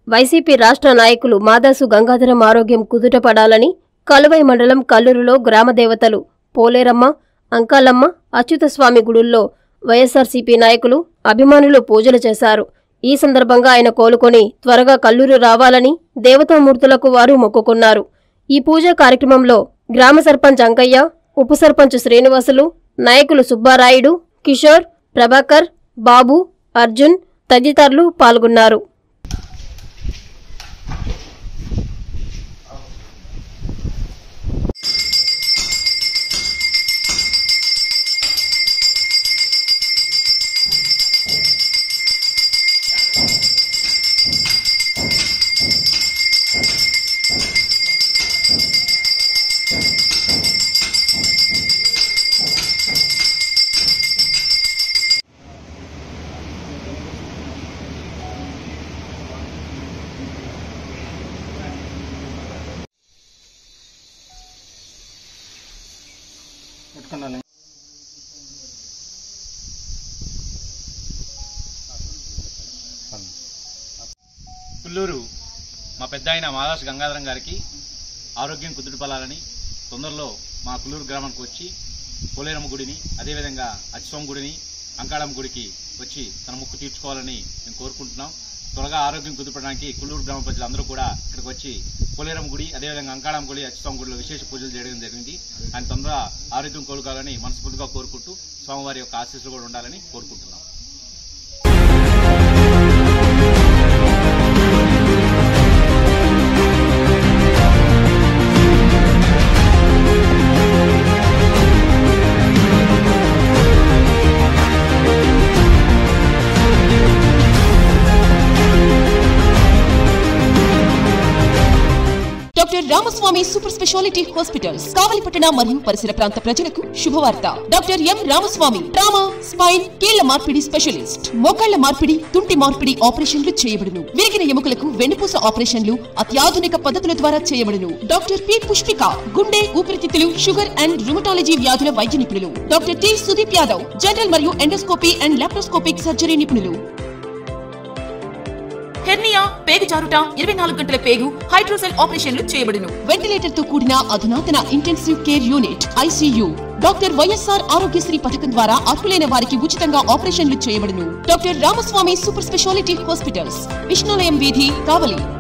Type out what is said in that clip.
YCP రాష్ట్ర నాయకులు మాదాసు గంగాధరం ఆరోగ్యం కుదుటపడాలని కలువై మండలం కల్లూరులో గ్రామదేవతలు పోలేరమ్మ అంకాలమ్మ అచ్యుతస్వామి గుడుల్లో వైఎస్సార్సీపీ నాయకులు అభిమానులు పూజలు చేశారు ఈ సందర్భంగా ఆయన కోలుకొని త్వరగా కల్లూరు రావాలని దేవతామూర్తులకు వారు మొక్కుకున్నారు ఈ పూజా కార్యక్రమంలో గ్రామ సర్పంచ్ అంకయ్య ఉప సర్పంచ్ శ్రీనివాసులు నాయకులు సుబ్బారాయుడు కిషోర్ ప్రభాకర్ బాబు అర్జున్ తదితరులు పాల్గొన్నారు పెట్టుకున్నాను పుల్లూరు మా పెద్ద ఆయన మాదాస్ గంగాధరం గారికి ఆరోగ్యం కుదుటపడాలని తొందరలో మా పుల్లూరు గ్రామానికి వచ్చి పోలేరమ్మ గుడిని అదేవిధంగా అచ్చిస్వామి గుడిని అంకాళమ్మ గుడికి వచ్చి తన ముక్కు తీర్చుకోవాలని మేము కోరుకుంటున్నాం త్వరగా ఆరోగ్యం కుదుపడానికి కుల్లూరు గ్రామ ప్రజలందరూ కూడా ఇక్కడికి వచ్చి పోలేరమ్మ గుడి అదేవిధంగా అంకాళమ్మ గుడి అచ్చిస్వామి గుడిలో విశేష పూజలు చేయడం జరిగింది ఆయన తొందరగా ఆరోగ్యం కోలుకోవాలని మనస్ఫూర్తిగా కోరుకుంటూ స్వామివారి యొక్క ఆశీస్సులు కూడా ఉండాలని కోరుకుంటున్నాం doctor Ramaswamy super speciality hospitals కావలిపట్టణ మరియు పరిసర ప్రాంత ప్రజలకు శుభవార్త doctor M Ramaswamy trauma spine కీళ్ల మార్పిడి స్పెషలిస్ట్ మోకాళ్ల మార్పిడి తుంటి మార్పిడి ఆపరేషన్లు చేయబడును విరిగిన ఎముకలకు వెన్నుపూస ఆపరేషన్లు అత్యాధునిక పద్ధతుల ద్వారా చేయబడును డాక్టర్ పి పుష్పిక గుండె ఊపిరితిత్తులు షుగర్ అండ్ రుమటాలజీ వ్యాధుల వైద్య నిపుణులు doctor T Sudeep Yadav general మరియు ఎండోస్కోపీ అండ్ లాప్రోస్కోపిక్ సర్జరీ నిపుణులు హెర్నియా పేగు జారుట ఇరవై నాలుగు గంటల పేగు హైడ్రోసెల్ ఆపరేషన్లు చేయబడును వెంటిలేటర్ తో కూడిన అధునాతన intensive care unit ICU doctor YSR Aarogyasri పథకం ద్వారా అర్హులైన వారికి ఉచితంగా ఆపరేషన్లు చేయబడును doctor Ramaswamy super speciality hospitals Vishnulayam వీధి కావలి